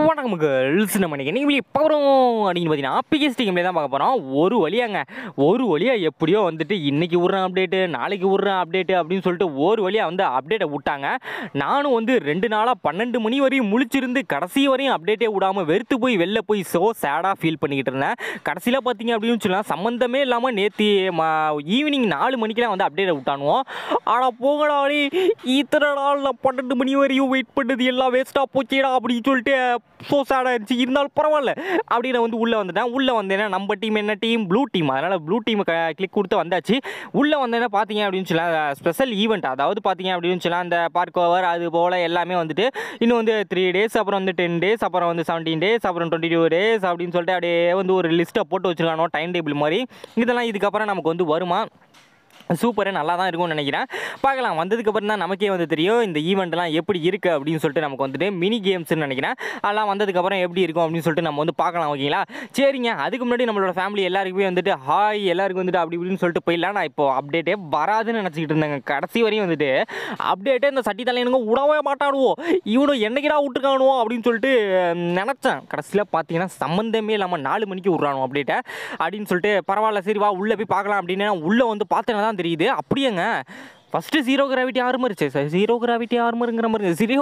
வணக்கம் கேர்ள்ஸ் நம்ம இன்னைக்கு என்ன வெளியே போகிறோம் அப்படின்னு பார்த்தீங்கன்னா பிஎஸ்டி கேம்லேயே தான் பார்க்க போகிறோம் ஒரு வழியாங்க ஒரு வழியாக எப்படியோ வந்துட்டு இன்னைக்கு விட்றேன் அப்டேட்டு நாளைக்கு விட்றேன் அப்டேட்டு அப்படின்னு சொல்லிட்டு ஒரு வழியாக வந்து அப்டேட்டை விட்டாங்க நானும் வந்து ரெண்டு நாளாக பன்னெண்டு மணி வரையும் முழிச்சிருந்து கடைசி வரையும் அப்டேட்டே விடாமல் வெறுத்து போய் வெளில போய் ஸோ சேடாக ஃபீல் பண்ணிக்கிட்டு இருந்தேன் கடைசியில் பார்த்தீங்க அப்படின்னு சொல்லலாம் சம்மந்தமே இல்லாமல் நேற்று ஈவினிங் நாலு மணிக்கெலாம் வந்து அப்டேட்டை விட்டானுவோம் ஆனால் போகடாடி இத்தனை நாள் நான் பன்னெண்டு மணி வரையும் வெயிட் பண்ணது எல்லாம் வேஸ்ட்டாக போச்சேடா அப்படின்னு சொல்லிட்டு ஸோ சேடாக இருந்துச்சு இருந்தாலும் பரவாயில்ல அப்படி நான் வந்து உள்ளே வந்துட்டேன் உள்ளே வந்தேன்னா நம்ம டீம் என்ன டீம் ப்ளூ டீம் அதனால் ப்ளூ டீம் கிளிக் கொடுத்து வந்தாச்சு உள்ளே வந்தேன்னா பார்த்தீங்க அப்படின்னு சொல்லலாம் ஸ்பெஷல் ஈவெண்ட் அதாவது பார்த்தீங்க அப்படின்னு சொல்லலாம் அந்த பார்க் ஓவர் அது போல் எல்லாமே வந்துட்டு இன்னும் வந்து த்ரீ டேஸ் அப்புறம் வந்து டென் டேஸ் அப்புறம் வந்து செவன்டீன் டேஸ் அப்புறம் டுவெண்ட்டி டூ டேஸ் அப்படின்னு சொல்லிட்டு அப்படியே வந்து ஒரு லிஸ்ட்டை போட்டு வச்சுருக்கானோ டைம் டேபிள் மாதிரி இதெல்லாம் இதுக்கப்புறம் நமக்கு வந்து வருமா சூப்பராக நல்லா தான் இருக்கும்னு நினைக்கிறேன் பார்க்கலாம் வந்ததுக்கப்புறம் தான் நமக்கே வந்து தெரியும் இந்த ஈவெண்ட்லாம் எப்படி இருக்குது அப்படின்னு சொல்லிட்டு நமக்கு வந்துட்டு மினி கேம்ஸ்னு நினைக்கிறேன் அதெல்லாம் வந்ததுக்கப்புறம் எப்படி இருக்கும் அப்படின்னு சொல்லிட்டு நம்ம வந்து பார்க்கலாம் ஓகேங்களா சரிங்க அதுக்கு முன்னாடி நம்மளோட ஃபேமிலி எல்லாருக்குமே வந்துட்டு ஹாய் எல்லாருக்கும் வந்துட்டு அப்படி இப்படின்னு சொல்லிட்டு போயிடலாம் நான் இப்போ அப்டேட்டே வராதுன்னு நினச்சிக்கிட்டு இருந்தேங்க கடைசி வரையும் வந்துட்டு அப்டேட்டே இந்த சட்டி தலையனுங்க விடவே மாட்டானுவோ இவனும் என்னைக்கிடா விட்டுருக்கானுவோ அப்படின்னு சொல்லிட்டு நினச்சேன் கடைசியில் பார்த்தீங்கன்னா சம்மந்தமே இல்லாமல் நாலு மணிக்கு விட்றானோ அப்டேட்டை அப்படின்னு சொல்லிட்டு பரவாயில்ல சரி வா உள்ளே போய் பார்க்கலாம் அப்படின்னு உள்ளே வந்து பார்த்தேன்னா தான் தெரியுது அப்படியேங்க ஃபஸ்ட்டு ஜீரோ கிராவிட்டி ஆர்மர் சரி சார் ஜீரோ கிராவிட்டி ஆர்மருங்கிற மாதிரி ஜீரோ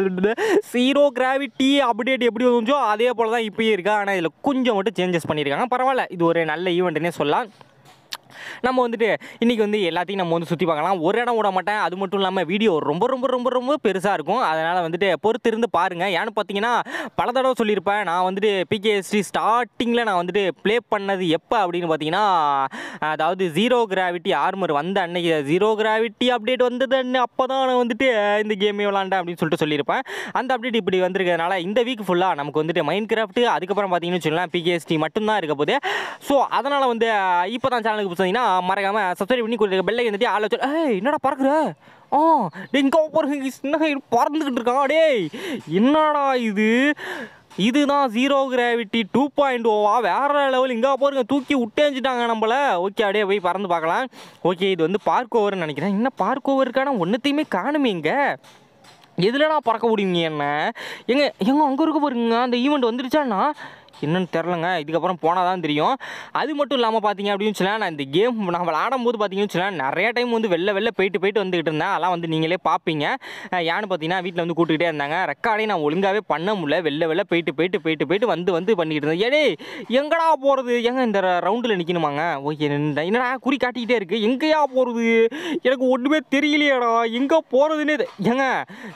ஜீரோ கிராவிட்டி அப்டேட் எப்படி வந்துச்சோ அதே போல் தான் இப்போயே இருக்கா ஆனால் இதில் கொஞ்சம் மட்டும் சேஞ்சஸ் பண்ணியிருக்காங்க பரவாயில்ல இது ஒரு நல்ல ஈவெண்ட்னே சொல்லலாம் நம்ம வந்துட்டு இன்றைக்கி வந்து எல்லாத்தையும் நம்ம வந்து சுற்றி பார்க்கலாம் ஒரு இடம் விட மாட்டேன் அது மட்டும் இல்லாமல் வீடியோ ரொம்ப ரொம்ப ரொம்ப ரொம்ப பெருசாக இருக்கும் அதனால் வந்துட்டு பொறுத்து இருந்து பாருங்கள் ஏன்னு பார்த்தீங்கன்னா பல தடவை சொல்லியிருப்பேன் நான் வந்துட்டு பிகேஎஸ்டி ஸ்டார்டிங்கில் நான் வந்துட்டு ப்ளே பண்ணது எப்போ அப்படின்னு பார்த்தீங்கன்னா அதாவது ஜீரோ கிராவிட்டி ஆர்மர் வந்த அன்னைக்கு ஜீரோ கிராவிட்டி அப்டேட் வந்தது அன்னை அப்போ தான் நான் வந்துட்டு இந்த கேமே விளாண்டேன் அப்படின்னு சொல்லிட்டு சொல்லியிருப்பேன் அந்த அப்டேட் இப்படி வந்திருக்கிறதுனால இந்த வீக் ஃபுல்லாக நமக்கு வந்துட்டு மைண்ட் கிராஃப்ட் அதுக்கப்புறம் பார்த்தீங்கன்னு சொல்லலாம் பிகேஎஸ்டி மட்டும்தான் இருக்க போகுது ஸோ அதனால் வந்து இப்போ தான் சேனலுக்கு பார்த்தீங்கன்னா மறக்காமல் சப்ஸ்கிரைப் பண்ணி கொடுத்துருக்க பெல்லை வந்துட்டு ஆள் வச்சு ஏய் என்னடா பறக்குற ஆ டேய் இங்கே போகிறீங்க சின்ன பறந்துக்கிட்டு இருக்கான் டேய் என்னடா இது இதுதான் ஜீரோ கிராவிட்டி டூ பாயிண்ட் ஓவா வேற லெவல் இங்கே போகிறங்க தூக்கி விட்டேஞ்சிட்டாங்க நம்மள ஓகே அப்படியே போய் பறந்து பார்க்கலாம் ஓகே இது வந்து பார்க் ஓவர்னு நினைக்கிறேன் என்ன பார்க் ஓவருக்கான ஒன்றத்தையுமே காணுமே இங்கே எதுலடா பறக்க முடியுங்க என்ன எங்க எங்க அங்கே இருக்க பாருங்க அந்த ஈவெண்ட் வந்துருச்சாண்ணா என்னன்னு தெரிலங்க இதுக்கப்புறம் போனால் தான் தெரியும் அது மட்டும் இல்லாமல் பார்த்தீங்க அப்படின்னு சொன்னால் நான் இந்த கேம் நான் விளாடும்போது பார்த்தீங்கன்னு சொன்னால் நிறைய டைம் வந்து வெளில வெளில போயிட்டு போயிட்டு வந்துக்கிட்டு இருந்தேன் அதெல்லாம் வந்து நீங்களே பார்ப்பீங்க அஹ் ஏன்னு பார்த்தீங்கன்னா வீட்டில் வந்து கூட்டுக்கிட்டே இருந்தாங்க ரெக்கார்டே நான் ஒழுங்காகவே பண்ண முடியல வெளில வெளில போயிட்டு போயிட்டு போயிட்டு போயிட்டு வந்து வந்து பண்ணிக்கிட்டு இருந்தேன் ஏடே எங்கடா போகிறது எங்க இந்த ரவுண்டில் நிற்கணுமாங்க ஓகே என்னடா குறி காட்டிக்கிட்டே இருக்குது எங்கேயா போகிறது எனக்கு ஒன்றுமே தெரியலையாடா எங்கே போகிறதுன்னு ஏங்க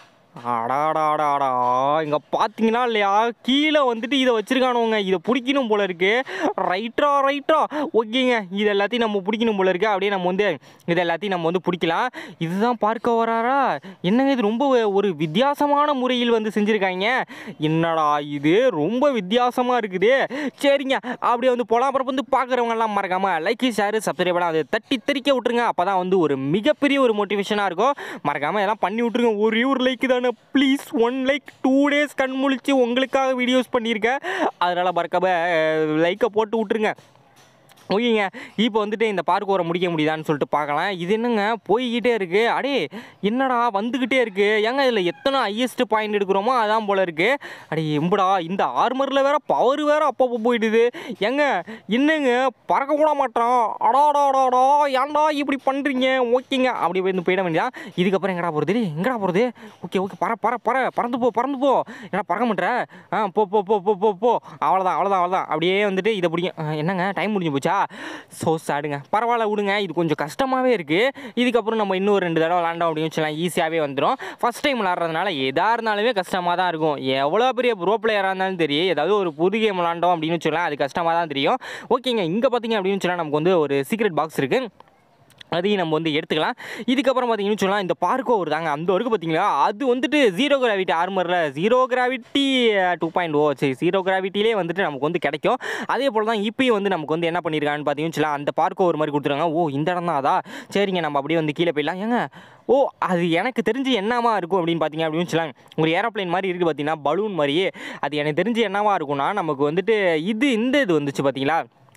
அடாடாடாடா இங்கே பார்த்தீங்கன்னா இல்லையா கீழே வந்துட்டு இதை வச்சுருக்கானுங்க இதை பிடிக்கணும் போல இருக்கு ரைட்டா ரைட்டா ஓகேங்க இது எல்லாத்தையும் நம்ம பிடிக்கணும் போல இருக்கு அப்படியே நம்ம வந்து இது எல்லாத்தையும் நம்ம வந்து பிடிக்கலாம் இதுதான் பார்க்க வராரா என்னங்க இது ரொம்ப ஒரு வித்தியாசமான முறையில் வந்து செஞ்சுருக்காங்க என்னடா இது ரொம்ப வித்தியாசமாக இருக்குது சரிங்க அப்படியே வந்து போலாம் அப்புறம் வந்து பார்க்குறவங்கலாம் மறக்காமல் லைக் ஷேர் சப்ஸ்கிரைப் பண்ண அதை தட்டி தெறிக்க விட்டுருங்க அப்போ தான் வந்து ஒரு மிகப்பெரிய ஒரு மோட்டிவேஷனாக இருக்கும் மறக்காமல் இதெல்லாம் பண்ணி விட்ருங்க ஒரே ஒரு லைக் தானே please one like two days கண் முழிச்சு உங்களுக்காக வீடியோஸ் பண்ணியிருக்கேன் அதனால் மறக்காம லைக்கை போட்டு விட்ருங்க ஓகேங்க இப்போ வந்துட்டு இந்த பார்க் ஓர முடிக்க முடியுதான்னு சொல்லிட்டு பார்க்கலாம் இது என்னங்க போய்கிட்டே இருக்குது அடே என்னடா வந்துக்கிட்டே இருக்குது ஏங்க இதில் எத்தனை ஹையஸ்ட் பாயிண்ட் எடுக்கிறோமோ அதான் போல இருக்குது அடே எம்படா இந்த ஆர்மரில் வேற பவர் வேற அப்பப்போ போயிடுது ஏங்க என்னங்க பறக்க கூட மாட்டான் அடாடாடாடா ஏன்டா இப்படி பண்ணுறீங்க ஓகேங்க அப்படி வந்து போயிட வேண்டியதான் இதுக்கப்புறம் எங்கடா போகிறது எங்கடா போகிறது ஓகே ஓகே பற பற பற பறந்து போ பறந்து போ ஏன்னா பறக்க மாட்டேற ஆ போ போ போ போ போ போ அவ்வளோதான் அவ்வளோதான் அவ்வளோதான் அப்படியே வந்துட்டு இதை பிடிக்கும் ஆ, என்னங்க டைம் முடிஞ்சு போச்சா ஸோ சாடுங்க பரவாயில்ல விடுங்க இது கொஞ்சம் கஷ்டமாகவே இருக்குது இதுக்கப்புறம் நம்ம இன்னும் ரெண்டு தடவை விளாண்டோம் அப்படின்னு வச்சுலாம் ஈஸியாகவே வந்துடும் ஃபஸ்ட் டைம் விளாட்றதுனால எதாக இருந்தாலுமே கஷ்டமாக தான் இருக்கும் எவ்வளோ பெரிய ப்ரோ பிளேயராக இருந்தாலும் தெரியும் ஏதாவது ஒரு புது கேம் விளாண்டோம் அப்படின்னு சொல்லலாம் அது கஷ்டமாக தான் தெரியும் ஓகேங்க இங்கே பார்த்தீங்க அப்படின்னு சொன்னால் நமக்கு வந்து ஒரு சீக்ரெட் பாக்ஸ் இருக்குது அதையும் நம்ம வந்து எடுத்துக்கலாம் இதுக்கப்புறம் பார்த்தீங்கன்னு சொல்லலாம் இந்த பார்க்கோ வருதாங்க அந்த வரைக்கும் பார்த்தீங்களா அது வந்துட்டு ஜீரோ கிராவிட்டி ஆர்மரில் zero gravity two point O சரி ஜீரோ கிராவிட்டிலே வந்துட்டு நமக்கு வந்து கிடைக்கும் அதே போல் தான் இப்பயும் வந்து நமக்கு வந்து என்ன பண்ணியிருக்காங்கன்னு பார்த்தீங்கன்னு சொல்லலாம் அந்த பார்க்கோ ஒரு மாதிரி கொடுத்துருக்காங்க ஓ இந்த இடம் தான் அதா சரிங்க நம்ம அப்படியே வந்து கீழே போயிடலாம் ஏங்க ஓ அது எனக்கு தெரிஞ்சு என்னவா இருக்கும் அப்படின்னு பார்த்தீங்க அப்படின்னு சொல்லலாம் ஒரு ஏரோப்ளேன் மாதிரி இருக்குது பார்த்தீங்கன்னா பலூன் மாதிரியே அது எனக்கு தெரிஞ்சு என்னவா இருக்கும்னா நமக்கு வந்துட்டு இது இந்த இது வந்துச்சு பார்த்தீங்களா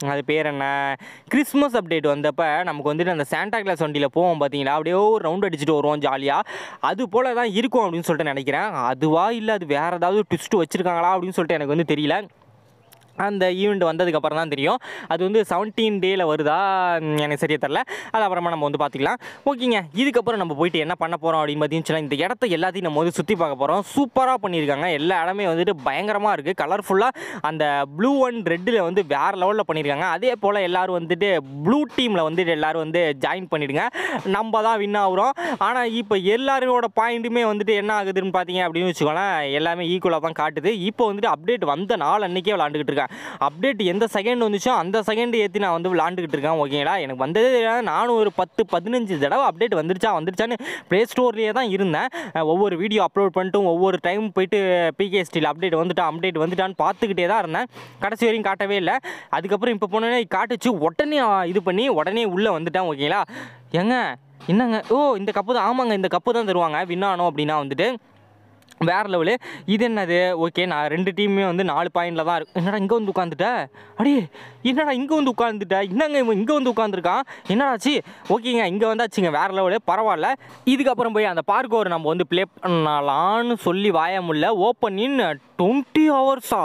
அது பேர் என்ன கிறிஸ்மஸ் அப்டேட் வந்தப்போ நமக்கு வந்துட்டு அந்த சாண்டா கிளாஸ் வண்டியில் போவோம் பார்த்தீங்களா அப்படியே ஒரு ரவுண்ட் அடிச்சுட்டு வருவோம் ஜாலியாக அது போல தான் இருக்கும் அப்படின்னு சொல்லிட்டு நினைக்கிறேன் அதுவா இல்லை அது வேறு ஏதாவது ட்விஸ்ட் வச்சுருக்காங்களா அப்படின்னு சொல்லிட்டு எனக்கு வந்து தெரியல அந்த ஈவெண்ட் வந்ததுக்கப்புறம் தான் தெரியும் அது வந்து செவன்டீன் டேயில் வருதா ம், எனக்கு சரியா தெரில அது அப்புறமா நம்ம வந்து பார்த்துக்கலாம் ஓகேங்க இதுக்கப்புறம் நம்ம போயிட்டு என்ன பண்ண போகிறோம் அப்படின்னு பார்த்தீங்கன்னா இந்த இடத்த எல்லாத்தையும் நம்ம வந்து சுற்றி பார்க்க போகிறோம் சூப்பராக பண்ணியிருக்காங்க எல்லா இடமே வந்துட்டு பயங்கரமாக இருக்குது கலர்ஃபுல்லாக அந்த ப்ளூ அண்ட் ரெட்டில் வந்து வேறு லெவலில் பண்ணியிருக்காங்க அதே போல் எல்லோரும் வந்துட்டு ப்ளூ டீமில் வந்துட்டு எல்லோரும் வந்து ஜாயின் பண்ணிவிடுங்க நம்ம தான் வின் ஆகுறோம் ஆனால் இப்போ எல்லாரோட பாயிண்ட்டுமே வந்துட்டு என்ன ஆகுதுன்னு பார்த்தீங்க அப்படின்னு வச்சுக்கோங்களேன் எல்லாமே ஈக்குவலாக தான் காட்டுது இப்போ வந்துட்டு அப்டேட் வந்த நாள் அன்றைக்கே விளாண்டுக்கிட்டு இருக்கேன் அப்டேட் எந்த செகண்ட் வந்துச்சோ அந்த செகண்ட் ஏற்றி நான் வந்து விளாண்டுக்கிட்டு இருக்கேன் ஓகேங்களா எனக்கு வந்ததே தெரியாது. நானும் ஒரு பத்து பதினஞ்சு தடவை அப்டேட் வந்துருச்சா வந்துருச்சான்னு ப்ளே ஸ்டோர்லேயே தான் இருந்தேன் அஹ் ஒவ்வொரு வீடியோ அப்லோட் பண்ணிட்டும் ஒவ்வொரு டைம் போயிட்டு பிகேஎஸ்டியில் அப்டேட் வந்துட்டா அப்டேட் வந்துட்டான்னு பார்த்துக்கிட்டே தான் இருந்தேன் கடைசி வரையும் காட்டவே இல்லை அதுக்கப்புறம் இப்போ போனோன்னே காட்டுச்சு உடனே ஆ, இது பண்ணி உடனே உள்ளே வந்துட்டேன் ஓகேங்களா ஏங்க என்னங்க ஓ இந்த கப்பு தான் ஆமாங்க இந்த கப்பு தான் தருவாங்க வின் ஆனோம் அப்படின்னா வந்துட்டு வேறு லெவலு இது என்னது ஓகே நான் ரெண்டு டீமுமே வந்து நாலு பாயிண்டில் தான் இருக்கு என்னடா இங்கே வந்து உட்காந்துட்ட அடே என்னடா இங்கே வந்து உட்காந்துட்ட என்னங்க இவன் இங்கே வந்து உட்காந்துருக்கான் என்னடாச்சு ஓகேங்க இங்கே வந்தாச்சுங்க வேறு லெவலு பரவாயில்ல இதுக்கப்புறம் போய் அந்த பார்க் ஓவர் நம்ம வந்து ப்ளே பண்ணலான்னு சொல்லி வாய முடியல ஓப்பன் இன் டுவெண்ட்டி ஹவர்ஸா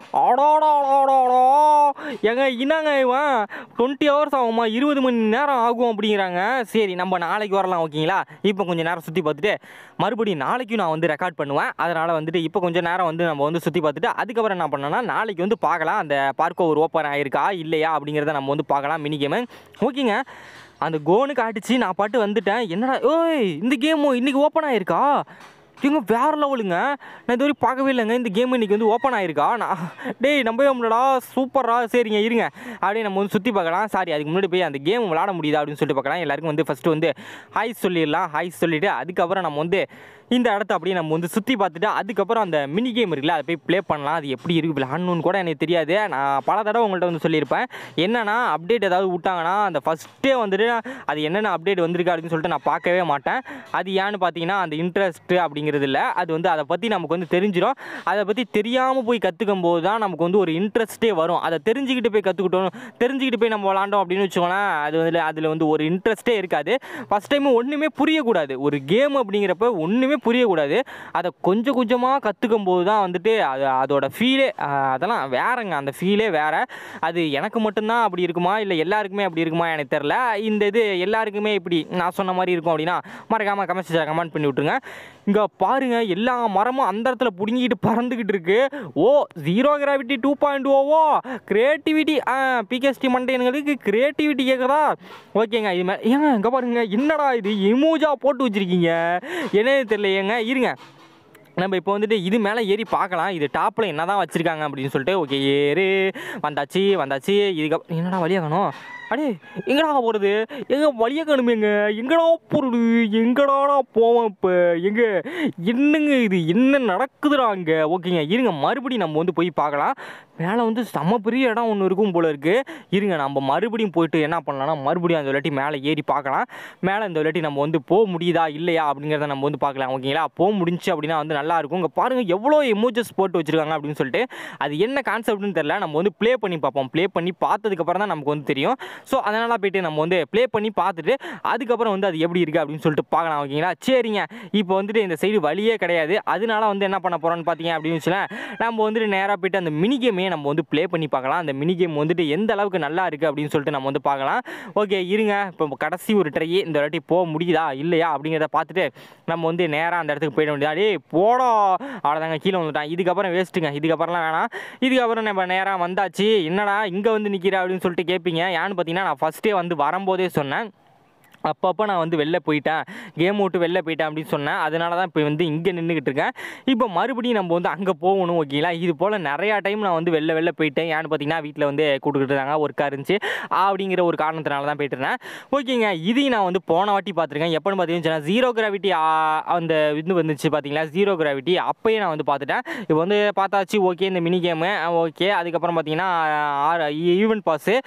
அடாடாடாடாடா ஏங்க என்னங்க இவன் டுவெண்ட்டி ஹவர்ஸ் ஆகுமா இருபது மணி நேரம் ஆகும் அப்படிங்கிறாங்க சரி நம்ம நாளைக்கு வரலாம் ஓகேங்களா இப்போ கொஞ்சம் நேரம் சுற்றி பார்த்துட்டு மறுபடியும் நாளைக்கும் நான் வந்து ரெக்கார்ட் பண்ணுவேன் அதனால் வந்துட்டு இப்போ கொஞ்சம் நேரம் வந்து நம்ம வந்து சுற்றி பார்த்துட்டு அதுக்கப்புறம் என்ன பண்ணோம்னா நாளைக்கு வந்து பார்க்கலாம் அந்த பார்க் ஓவர் ஓப்பன் ஆயிருக்கா இல்லையா அப்படிங்கிறத நம்ம வந்து பார்க்கலாம் மினி கேமு ஓகேங்க அந்த கோனுக்கு அடிச்சு நான் பாட்டு வந்துட்டேன் என்னடா ஓய் இந்த கேமு இன்னைக்கு ஓப்பன் ஆயிருக்கா இவங்க வேறு லெவலுங்க நான் இது வரைக்கும் பார்க்கவே இல்லைங்க இந்த கேம் இன்னைக்கு வந்து ஓப்பன் ஆயிருக்கா நான் டேய் நம்பவே முடியலடா சூப்பரா சரிங்க இருங்க அப்படியே நம்ம வந்து சுற்றி பார்க்கலாம் சாரி அதுக்கு முன்னாடி போய் அந்த கேம் விளாட முடியுதா அப்படின்னு சொல்லிட்டு பார்க்கலாம் எல்லாருக்கும் வந்து ஃபஸ்ட்டு வந்து ஹாய் சொல்லிடலாம் ஹாய் சொல்லிவிட்டு அதுக்கப்புறம் நம்ம வந்து இந்த இடத்த அப்படியே நம்ம வந்து சுற்றி பார்த்துட்டு அதுக்கப்புறம் அந்த மினி கேம் இருக்குல்ல அதை போய் ப்ளே பண்ணலாம் அது எப்படி இருக்குது விளாடணுன்னு கூட எனக்கு தெரியாது நான் பல தடவை உங்கள்கிட்ட வந்து சொல்லியிருப்பேன் என்னன்னா அப்டேட் ஏதாவது விட்டாங்கன்னா அந்த ஃபஸ்ட்டே வந்துட்டு அது என்னென்ன அப்டேட் வந்திருக்கு அப்படின்னு சொல்லிட்டு நான் பார்க்கவே மாட்டேன் அது ஏன்னு பார்த்தீங்கன்னா அந்த இன்ட்ரெஸ்ட்டு அப்படிங்கிறது இல்லை அது வந்து அதை பற்றி நமக்கு வந்து தெரிஞ்சிடும் அதை பற்றி தெரியாமல் போய் கற்றுக்கும் போது தான் நமக்கு வந்து ஒரு இன்ட்ரெஸ்ட்டே வரும் அதை தெரிஞ்சுக்கிட்டு போய் கற்றுக்கிட்டோம் தெரிஞ்சுக்கிட்டு போய் நம்ம விளாண்டோம் அப்படின்னு வச்சுக்கோங்களேன் அது வந்து அதில் வந்து ஒரு இன்ட்ரெஸ்ட்டே இருக்காது ஃபஸ்ட் டைம் ஒன்றுமே புரியக்கூடாது ஒரு கேம் அப்படிங்கிறப்ப ஒன்றுமே புரியக்கூடாது அதை கொஞ்சம் கொஞ்சமாக கற்றுக்கும் போது தான் வந்துட்டு அது அதோட ஃபீலே அதெல்லாம் வேறங்க அந்த ஃபீலே வேற அது எனக்கு மட்டும்தான் அப்படி இருக்குமா இல்லை எல்லாருக்குமே அப்படி இருக்குமா எனக்கு தெரில இந்த இது எல்லாருக்குமே இப்படி நான் சொன்ன மாதிரி இருக்கும் அப்படின்னா மறக்காமல் கமெண்ட் கமெண்ட் பண்ணி விட்ருங்க இங்கே பாருங்க எல்லா மரமும் அந்த இடத்துல பிடுங்கிட்டு பறந்துக்கிட்டு இருக்கு ஓ ஜீரோ கிராவிட்டி டூ பாயிண்ட் ஓவோ கிரியேட்டிவிட்டி பிகேஎஸ்டி மண்டையனுங்களுக்கு கிரியேட்டிவிட்டி கேட்குறதா ஓகேங்க இது மே ஏங்க இங்கே பாருங்க என்னடா இது இமோஜா போட்டு வச்சிருக்கீங்க என்னது தெரியல ஏங்க இருங்க நம்ம இப்போ வந்துட்டு இது மேலே ஏறி பார்க்கலாம் இது டாப்பில் என்ன தான் வச்சுருக்காங்க அப்படின்னு சொல்லிட்டு ஓகே ஏறு வந்தாச்சு வந்தாச்சு இதுக்கப்புறம் என்னடா வழியாகணும் அடே எங்கடா போகிறது எங்க வழிய காணுமேங்க எங்கடா போகிறது எங்கடாடா போவோம் இப்போ எங்க என்னங்க இது என்ன நடக்குதுடா அங்கே ஓகேங்க இருங்க மறுபடியும் நம்ம வந்து போய் பார்க்கலாம் மேலே வந்து செம்ம பெரிய இடம் ஒன்று இருக்கும் போல இருக்குது இருங்க நம்ம மறுபடியும் போயிட்டு என்ன பண்ணலாம்னா மறுபடியும் அந்த விளாட்டி மேலே ஏறி பார்க்கலாம் மேலே இந்த விளாட்டி நம்ம வந்து போக முடியுதா இல்லையா அப்படிங்கிறத நம்ம வந்து பார்க்கலாம் ஓகேங்களா போக முடிஞ்சு அப்படின்னா வந்து நல்லா இருக்கும் இங்கே பாருங்கள் எவ்வளோ எமோஜஸ் போட்டு வச்சுருக்காங்க அப்படின்னு சொல்லிட்டு அது என்ன கான்செப்ட்னு தெரில நம்ம வந்து ப்ளே பண்ணி பார்ப்போம் ப்ளே பண்ணி பார்த்ததுக்கப்புறம் தான் நமக்கு வந்து தெரியும் ஸோ அதனால் போயிட்டு நம்ம வந்து ப்ளே பண்ணி பார்த்துட்டு அதுக்கப்புறம் வந்து அது எப்படி இருக்குது அப்படின்னு சொல்லிட்டு பார்க்கலாம் ஓகேங்களா சரிங்க இப்போ வந்துட்டு இந்த சைடு வழியே கிடையாது அதனால வந்து என்ன பண்ண போகிறோம்னு பார்த்தீங்க அப்படின்னு வச்சுலாம் நம்ம வந்துட்டு நேராக போயிட்டு அந்த மினி கேமே நம்ம வந்து ப்ளே பண்ணி பார்க்கலாம் அந்த மினி கேம் வந்துட்டு எந்த அளவுக்கு நல்லா இருக்குது அப்படின்னு சொல்லிட்டு நம்ம வந்து பார்க்கலாம் ஓகே இருங்க இப்போ கடைசி ஒரு ட்ரையே இந்த வாட்டி போக முடியுதா இல்லையா அப்படிங்கிறத பார்த்துட்டு நம்ம வந்து நேராக அந்த இடத்துக்கு போயிட முடியாது டேய் போடா அவ்வளோதாங்க கீழே வந்துட்டான் இதுக்கப்புறம் வேஸ்ட்டுங்க இதுக்கப்புறம்லாம் வேணாம் இதுக்கப்புறம் நம்ம நேராக வந்தாச்சு என்னடா இங்கே வந்து நிற்கிற அப்படின்னு சொல்லிட்டு கேட்பீங்க ஏன்னு பார்த்தீங்கன்னா நான் ஃபஸ்ட்டே வந்து வரும்போதே சொன்னேன் அப்பப்போ நான் வந்து வெளில போயிட்டேன் கேம் விட்டு வெளில போயிட்டேன் அப்படின்னு சொன்னேன் அதனால தான் இப்போ வந்து இங்கே நின்றுக்கிட்டு இருக்கேன் இப்போ மறுபடியும் நம்ம வந்து அங்கே போகணும் ஓகேங்களா இது போல் நிறையா டைம் நான் வந்து வெளில வெளில போயிட்டேன் ஏன்னு பார்த்தீங்கன்னா வீட்டில் வந்து கூட்டுக்கிட்டு இருந்தாங்க ஒர்க்காக இருந்துச்சு அப்படிங்கிற ஒரு காரணத்தினால தான் போயிட்டு இருந்தேன் ஓகேங்க இதையும் நான் வந்து போன வாட்டி பார்த்துருக்கேன் எப்போன்னு பார்த்தீங்கன்னா ஜீரோ கிராவிட்டி அந்த இது வந்துச்சு பார்த்தீங்களா ஜீரோ கிராவிட்டி அப்போயே நான் வந்து பார்த்துட்டேன் இப்போ வந்து பார்த்தாச்சு ஓகே இந்த மினி கேமு ஓகே அதுக்கப்புறம் பார்த்தீங்கன்னா ஆறு ஈவெண்ட் பாஸு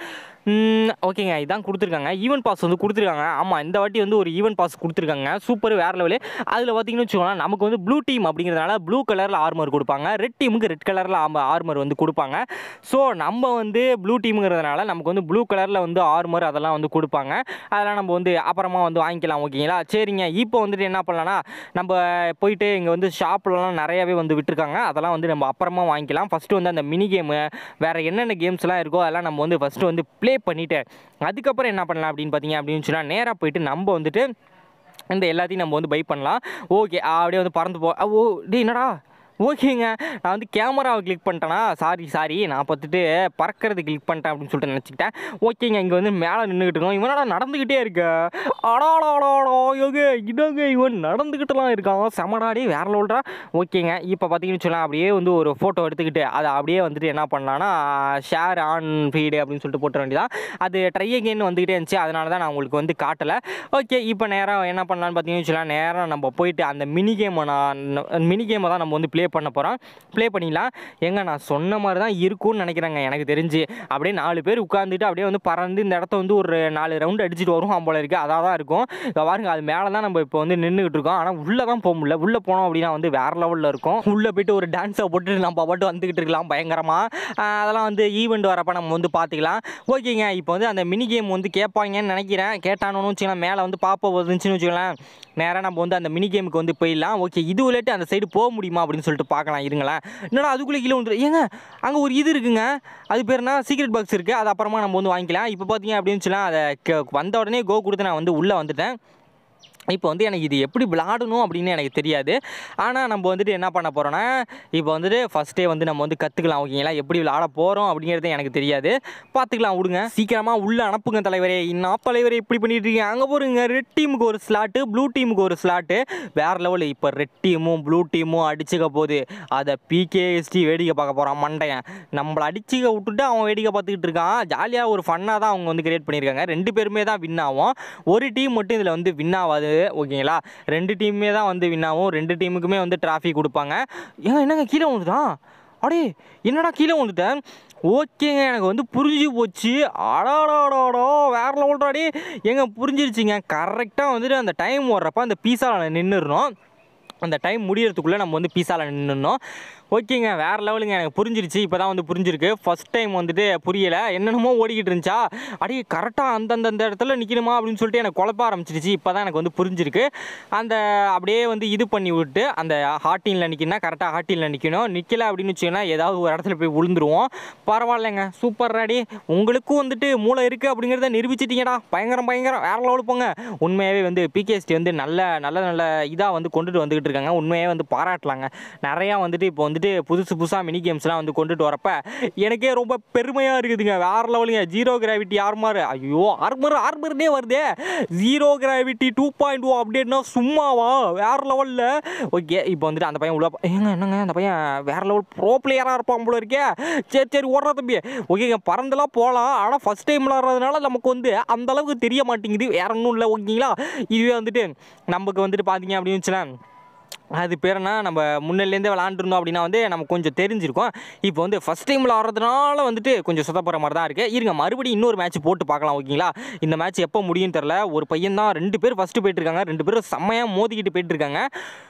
ம், ஓகேங்க இதான் கொடுத்துருக்காங்க ஈவென்ட் பாஸ் வந்து கொடுத்துருக்காங்க ஆமாம் இந்த வாட்டி வந்து ஒரு ஈவென்ட் பாஸ் கொடுத்துருக்காங்க சூப்பர் வேறு லெவலு அதில் பார்த்தீங்கன்னு வச்சுக்கோங்களேன் நமக்கு வந்து ப்ளூ டீம் அப்படிங்கிறதுனால ப்ளூ கலரில் ஆர்மர் கொடுப்பாங்க ரெட் டீமுக்கு ரெட் கலரில் ஆர்மர் வந்து கொடுப்பாங்க ஸோ நம்ம வந்து ப்ளூ டீமுங்கிறதுனால நமக்கு வந்து ப்ளூ கலரில் வந்து ஆர்மர் அதெல்லாம் வந்து கொடுப்பாங்க அதெல்லாம் நம்ம வந்து அப்புறமா வந்து வாங்கிக்கலாம் ஓகேங்களா சரிங்க இப்போ வந்துட்டு என்ன பண்ணலாம்னா நம்ம போயிட்டு இங்கே வந்து ஷாப்லலாம் நிறையாவே வந்து விட்டுருக்காங்க அதெல்லாம் வந்து நம்ம அப்புறமா வாங்கிக்கலாம் ஃபஸ்ட்டு வந்து அந்த மினி கேமு வேறு என்னென்ன கேம்ஸ்லாம் இருக்கோ அதெல்லாம் நம்ம வந்து ஃபஸ்ட்டு வந்து ப்ளே பண்ணிவிட்டு அதுக்கப்புறம் என்ன பண்ணலாம் அப்படின்னு பார்த்தீங்க அப்படின்னு சொன்னால் நேராக போயிட்டு நம்ம வந்துட்டு இந்த எல்லாத்தையும் நம்ம வந்து பை பண்ணலாம் ஓகே அப்படியே வந்து பறந்து போ ஓ டேய் என்னடா ஓகேங்க நான் வந்து கேமராவை கிளிக் பண்ணிட்டேனா சாரி சாரி நான் பார்த்துட்டு பறக்கிறது கிளிக் பண்ணிட்டேன் அப்படின்னு சொல்லிட்டு நினச்சிக்கிட்டேன் ஓகேங்க இங்கே வந்து மேலே நின்றுக்கிட்டு இருக்கோம் இவனடா நடந்துக்கிட்டே இருக்க அடாடாடாடா யோக இதோங்க இவன் நடந்துக்கிட்டுலாம் இருக்கான் செமடாடி வேற லோல்டா ஓகேங்க இப்போ பார்த்தீங்கன்னு சொல்லலாம் அப்படியே வந்து ஒரு ஃபோட்டோ எடுத்துக்கிட்டு அதை அப்படியே வந்துட்டு என்ன பண்ணலான்னா ஷேர் ஆன் ஃபீடு அப்படின்னு சொல்லிட்டு போட்ட வேண்டியதான் அது ட்ரை அகெயின் வந்துக்கிட்டே இருந்துச்சு அதனால தான் நான் உங்களுக்கு வந்து காட்டலை ஓகே இப்போ நேராக என்ன பண்ணலான்னு பார்த்தீங்கன்னு வச்சுக்கலாம் நேராக நம்ம போயிட்டு அந்த மினி கேமை நான் மினி கேமை தான் நம்ம வந்து ப்ளே பண்ண போகிறோம் ப்ளே பண்ணிடலாம் எங்க நான் சொன்ன மாதிரி தான் இருக்கும்னு நினைக்கிறேங்க எனக்கு தெரிஞ்சு அப்படியே நாலு பேர் உட்காந்துட்டு அப்படியே வந்து பறந்து இந்த இடத்த வந்து ஒரு நாலு ரவுண்டு அடிச்சுட்டு வரும் போல இருக்குது அதாக தான் இருக்கும் இங்க பாருங்க அது மேலே தான் நம்ம இப்போ வந்து நின்றுக்கிட்டு இருக்கோம் ஆனால் உள்ளே தான் போக முடியல உள்ளே போனோம் அப்படின்னா வந்து வேறு லெவலில் இருக்கும் உள்ளே போயிட்டு ஒரு டான்ஸை போட்டுட்டு நம்ம பாட்டு வந்துக்கிட்டு இருக்கலாம் பயங்கரமாக அதெல்லாம் வந்து ஈவெண்ட் வரப்போ நம்ம வந்து பார்த்துக்கலாம் ஓகேங்க இப்போ வந்து அந்த மினி கேம் வந்து கேட்பாங்கன்னு நினைக்கிறேன் கேட்டானு வச்சுக்கலாம் மேலே வந்து பாப்பா வந்துச்சுன்னு வச்சுக்கலாம் நேராக நம்ம வந்து அந்த மினி கேமுக்கு வந்து போயிடலாம் ஓகே இது விளையாட்டு அந்த சைடு போக முடியுமா அப்படின்னு சொல்லிட்டு பார்க்கலாம் இருங்களேன் என்னடா அதுக்குள்ளே கீழே வந்துடும் ஏங்க அங்கே ஒரு இது இருக்குங்க அது பேர்னா சீக்ரெட் பாக்ஸ் இருக்குது அது அப்புறமா நம்ம வந்து வாங்கிக்கலாம் இப்போ பார்த்தீங்க அப்படின்னு சொல்லலாம் அதை கே- வந்த உடனே கோ கொடுத்து நான் வந்து உள்ளே வந்துட்டேன் இப்போ வந்து எனக்கு இது எப்படி விளாடணும் அப்படின்னு எனக்கு தெரியாது ஆனால் நம்ம வந்துட்டு என்ன பண்ண போகிறோன்னா இப்போ வந்துட்டு ஃபஸ்ட்டே வந்து நம்ம வந்து கற்றுக்கலாம் ஓகேங்களா எப்படி விளாட போகிறோம் அப்படிங்கிறது எனக்கு தெரியாது பார்த்துக்கலாம் விடுங்க சீக்கிரமாக உள்ளே அனுப்புங்க தலைவரே இன்னும் தலைவரே இப்படி பண்ணிட்டு இருக்கீங்க அங்கே போகிறீங்க ரெட் டீமுக்கு ஒரு ஸ்லாட்டு ப்ளூ டீமுக்கு ஒரு ஸ்லாட்டு வேறு லெவலு இப்போ ரெட் டீமும் ப்ளூ டீமும் அடிச்சுக்க போகுது அதை பிகேஎஸ்டி வேடிக்கை பார்க்க போகிறான் மண்டையன் நம்மளை அடிச்சுக்க விட்டுட்டு அவன் வேடிக்கை பார்த்துக்கிட்டு இருக்கான் ஜாலியாக ஒரு ஃபன்னாக தான் அவங்க வந்து கிரியேட் பண்ணியிருக்காங்க ரெண்டு பேருமே தான் வின் ஆகும் ஒரு டீம் மட்டும் இதில் வந்து வின் ஆகாது ஓகேங்களா ரெண்டு டீமுமே தான் வந்து வின் ஆகும் ரெண்டு டீமுக்குமே வந்து டிராஃபி கொடுப்பாங்க ஏங்க என்னங்க கீழே வந்துட்டான் அடே என்னடா கீழே வந்துட்டேன் ஓகேங்க எனக்கு வந்து புரிஞ்சு போச்சு அடாடாடாடா வேற லெவல்டாடி ஏங்க புரிஞ்சிருச்சுங்க கரெக்டாக வந்துட்டு அந்த டைம் ஓடுறப்ப அந்த பீஸாவில் நின்றுடணும் அந்த டைம் முடியறதுக்குள்ளே நம்ம வந்து பீஸாவில் நின்றுணும் ஓகேங்க வேறு லெவலுங்க எனக்கு புரிஞ்சிருச்சு இப்போ தான் வந்து புரிஞ்சிருக்கு ஃபஸ்ட் டைம் வந்துட்டு புரியலை என்னென்னமோ ஓடிக்கிட்டு இருந்துச்சா அடியே கரெக்டாக அந்தந்த அந்த இடத்துல நிற்கணுமா அப்படின்னு சொல்லிட்டு எனக்கு குழப்ப ஆரம்பிச்சிருச்சு இப்போ தான் எனக்கு வந்து புரிஞ்சிருக்கு அந்த அப்படியே வந்து இது பண்ணி விட்டு அந்த ஹாட்டினில் நிற்கணும்னா கரெக்டாக ஹாட்டினில் நிற்கணும் நிற்கல அப்படின்னு வச்சிங்கன்னா ஏதாவது ஒரு இடத்துல போய் விழுந்துருவோம் பரவாயில்லைங்க சூப்பர் ராடி உங்களுக்கும் வந்துட்டு மூளை இருக்குது அப்படிங்கிறத நிரூபிச்சிட்டீங்கடா பயங்கரம் பயங்கரம் வேற லெவல் போங்க உண்மையாகவே வந்து பிகேஎஸ்டி வந்து நல்ல நல்ல நல்ல இதாக வந்து கொண்டுட்டு வந்துக்கிட்டு இருக்காங்க உண்மையாகவே வந்து பாராட்டலாங்க நிறையா வந்துட்டு இப்போ வந்துட்டு புதுசு புதுசாக மினி கேம்ஸ்லாம் வந்து கொண்டுட்டு வரப்ப எனக்கே ரொம்ப பெருமையாக இருக்குதுங்க வேற லெவலுங்க ஜீரோ கிராவிட்டி ஆர்மர் ஐயோ ஆர்மர் ஆர்மர்னே வருதே zero gravity two point O அப்டேட்னா சும்மாவா வேற லெவலில் ஓகே இப்போ வந்துட்டு அந்த பையன் உள்ள போ- ஏங்க என்னங்க அந்த பையன் வேற லெவல் ப்ரோ பிளேயராக இருப்பான் போல இருக்கே சரி சரி ஓடுறா தம்பி ஓகேங்க பறந்துலாம் போகலாம் ஆனால் ஃபஸ்ட் டைம் விளாட்றதுனால நமக்கு வந்து அந்த அளவுக்கு தெரிய மாட்டேங்குது வேற ஒன்றும் இல்லை ஓகேங்களா இதுவே வந்துட்டு நமக்கு வந்துட்டு பார்த்தீங்க அப்படின்னு வச்சுலாம் அது பேர் என்ன நம்ம முன்னிலேருந்தே விளாண்டுருந்தோம் அப்படின்னா வந்து நமக்கு கொஞ்சம் தெரிஞ்சிருக்கும் இப்போ வந்து ஃபஸ்ட் டைம் விளாட்றதுனால வந்துட்டு கொஞ்சம் சுத்தப்படுற மாதிரி தான் இருக்குது இருங்க மறுபடியும் இன்னொரு மேட்ச் போட்டு பார்க்கலாம் ஓகேங்களா இந்த மேட்ச் எப்போ முடியும் தெரில ஒரு பையன் தான் ரெண்டு பேர் ஃபஸ்ட்டு போயிட்டு இருக்காங்க ரெண்டு பேரும் செம்மையாக மோதிக்கிட்டு போயிட்டு இருக்காங்க